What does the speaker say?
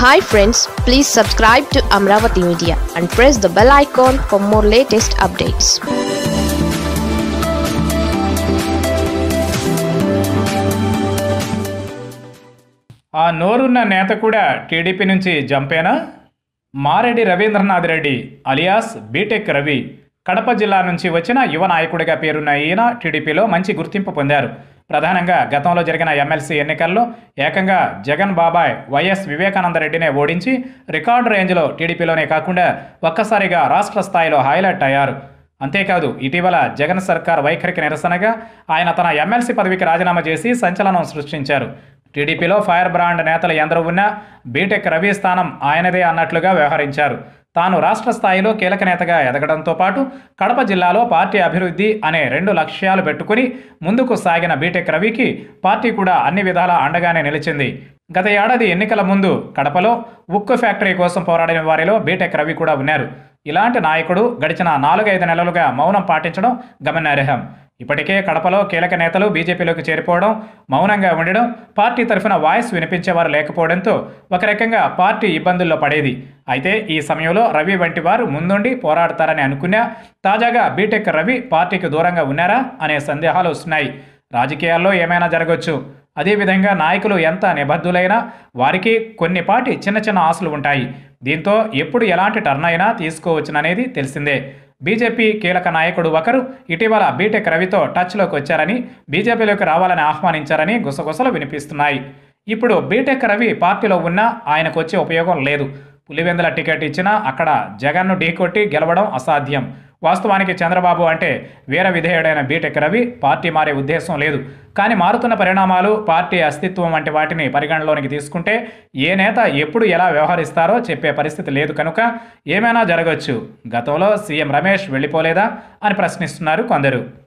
hi friends please subscribe to Amaravati media and press the bell icon for more latest updates ఆ నోరున్న నేత కూడా TDP నుంచి జంపేనా మారెడ్డి రవీంద్రనాథ్ రెడ్డి అలియాస్ బీటెక్ రవి కడప జిల్లా నుంచి వచ్చిన యువ నాయకుడిగా పేరున్న ఈయన టీడీపీలో మంచి గుర్తింపు పొందారు ప్రధానంగా గతంలో జరిగిన ఎమ్మెల్సీ ఎన్నికల్లో ఏకంగా జగన్ బాబాయ్ వైఎస్ వివేకానంద రెడ్డినే ఓడించి రికార్డు రేంజ్లో టీడీపీలోనే కాకుండా ఒక్కసారిగా రాష్ట్ర స్థాయిలో హైలైట్ అయ్యారు అంతేకాదు ఇటీవల జగన్ సర్కార్ వైఖరికి నిరసనగా ఆయన తన ఎమ్మెల్సీ పదవికి రాజీనామా చేసి సంచలనం సృష్టించారు టీడీపీలో ఫైర్ బ్రాండ్ నేతలు ఎందరూ ఉన్నా బీటెక్ రవి స్థానం ఆయనదే అన్నట్లుగా వ్యవహరించారు తాను రాష్ట్ర స్థాయిలో కీలక నేతగా ఎదగడంతో పాటు కడప జిల్లాలో పార్టీ అభివృద్ధి అనే రెండు లక్ష్యాలు పెట్టుకుని ముందుకు సాగిన బీటెక్ రవికి పార్టీ కూడా అన్ని విధాలా అండగానే నిలిచింది గత ఏడాది ఎన్నికల ముందు కడపలో ఉక్కు ఫ్యాక్టరీ కోసం పోరాడిన వారిలో బీటెక్ రవి కూడా ఉన్నారు ఇలాంటి నాయకుడు గడిచిన నాలుగైదు నెలలుగా మౌనం పాటించడం గమనార్హం ఇప్పటికే కడపలో కీలక నేతలు బీజేపీలోకి చేరిపోవడం మౌనంగా ఉండడం పార్టీ తరఫున వాయిస్ వినిపించేవారు లేకపోవడంతో ఒక రకంగా పార్టీ ఇబ్బందుల్లో పడేది అయితే ఈ సమయంలో రవి వంటి వారు ముందుండి పోరాడతారని అనుకున్నా తాజాగా బీటెక్ రవి పార్టీకి దూరంగా ఉన్నారా అనే సందేహాలు వస్తున్నాయి రాజకీయాల్లో ఏమైనా జరగవచ్చు అదేవిధంగా నాయకులు ఎంత నిబద్ధులైనా వారికి కొన్నిపాటి చిన్న చిన్న ఆశలు ఉంటాయి దీంతో ఎప్పుడు ఎలాంటి టర్న్ అయినా తీసుకోవచ్చుననేది తెలిసిందే బీజేపీ కీలక నాయకుడు ఒకరు ఇటీవల బీటెక్ రవితో టచ్లోకి వచ్చారని బీజేపీలోకి రావాలని ఆహ్వానించారని గుసగుసలు వినిపిస్తున్నాయి ఇప్పుడు బీటెక్ రవి పార్టీలో ఉన్నా ఆయనకు వచ్చే ఉపయోగం లేదు పులివెందుల టికెట్ ఇచ్చినా అక్కడ జగన్ను ఢీకొట్టి గెలవడం అసాధ్యం వాస్తవానికి చంద్రబాబు అంటే వీర విధేయుడైన బీటెక్ రవి పార్టీ మారే ఉద్దేశం లేదు కానీ మారుతున్న పరిణామాలు పార్టీ అస్తిత్వం వంటి వాటిని పరిగణలోనికి తీసుకుంటే ఏ నేత ఎప్పుడు ఎలా వ్యవహరిస్తారో చెప్పే పరిస్థితి లేదు కనుక ఏమైనా జరగవచ్చు గతంలో సీఎం రమేష్ వెళ్ళిపోలేదా అని ప్రశ్నిస్తున్నారు కొందరు